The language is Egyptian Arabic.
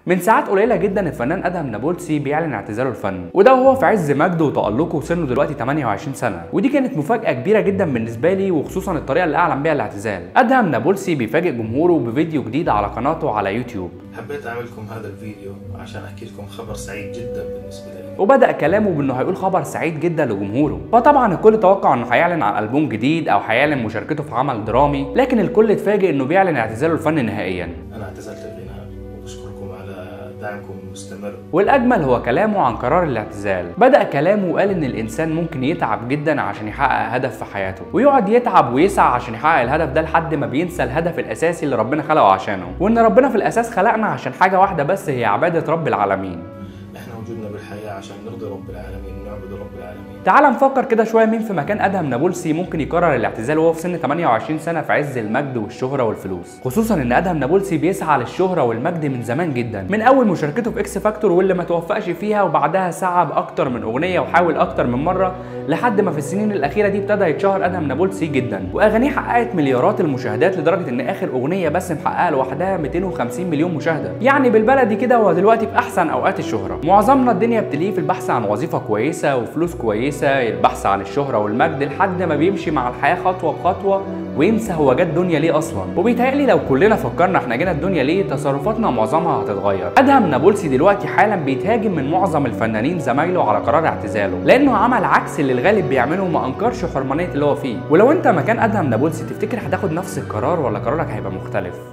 من ساعات قليله جدا الفنان ادهم نابلسي بيعلن اعتزاله الفن وده وهو في عز مجده وتالقه وسنه دلوقتي 28 سنه ودي كانت مفاجاه كبيره جدا بالنسبه لي وخصوصا الطريقه اللي اعلن بيها الاعتزال ادهم نابلسي بيفاجئ جمهوره بفيديو جديد على قناته على يوتيوب حبيت اعملكم هذا الفيديو عشان احكي لكم خبر سعيد جدا بالنسبه لي وبدا كلامه بانه هيقول خبر سعيد جدا لجمهوره فطبعا الكل توقع انه هيعلن عن البوم جديد او هيعلن مشاركته في عمل درامي لكن الكل اتفاجئ انه بيعلن اعتزاله الفني نهائيا انا اعتزلت الغناء وبشكركم على دعمكم المستمر والاجمل هو كلامه عن قرار الاعتزال بدا كلامه وقال ان الانسان ممكن يتعب جدا عشان يحقق هدف في حياته ويقعد يتعب ويسعى عشان يحقق الهدف ده لحد ما بينسى الهدف الاساسي اللي ربنا خلقه عشانه وان ربنا في الاساس خلقنا عشان حاجه واحده بس هي عباده رب العالمين احنا وجودنا بالحياه عشان نرضي رب العالمين ونعبد رب العالمين تعال نفكر كده شويه مين في مكان ادهم نابلسي ممكن يقرر الاعتزال وهو في سن 28 سنه في عز المجد والشهره والفلوس خصوصا ان ادهم نابلسي بيسعى للشهره والمجد من زمان جدا من اول مشاركته في اكس فاكتور واللي ما توفقش فيها وبعدها سعى باكتر من اغنيه وحاول اكتر من مره لحد ما في السنين الاخيره دي ابتدى يتشهر ادهم نابلسي جدا واغانيه حققت مليارات المشاهدات لدرجه ان اخر اغنيه بس محققه لوحدها 250 مليون مشاهده يعني بالبلدي كده هو دلوقتي في احسن اوقات الشهره معظمنا الدنيا بتليه في البحث عن وظيفه كويسه وفلوس كويسه البحث عن الشهره والمجد لحد ما بيمشي مع الحياه خطوه بخطوه وينسى هو جه الدنيا ليه اصلا وبيتهيألي لو كلنا فكرنا احنا جينا الدنيا ليه تصرفاتنا معظمها هتتغير ادهم نابلسي دلوقتي حالا بيتهاجم من معظم الفنانين زمايله على قرار اعتزاله لانه عمل عكس اللي الغالب بيعمله وما انكرش حرمانيه اللي هو فيه ولو انت مكان ادهم نابلسي تفتكر هتاخد نفس القرار ولا قرارك هيبقى مختلف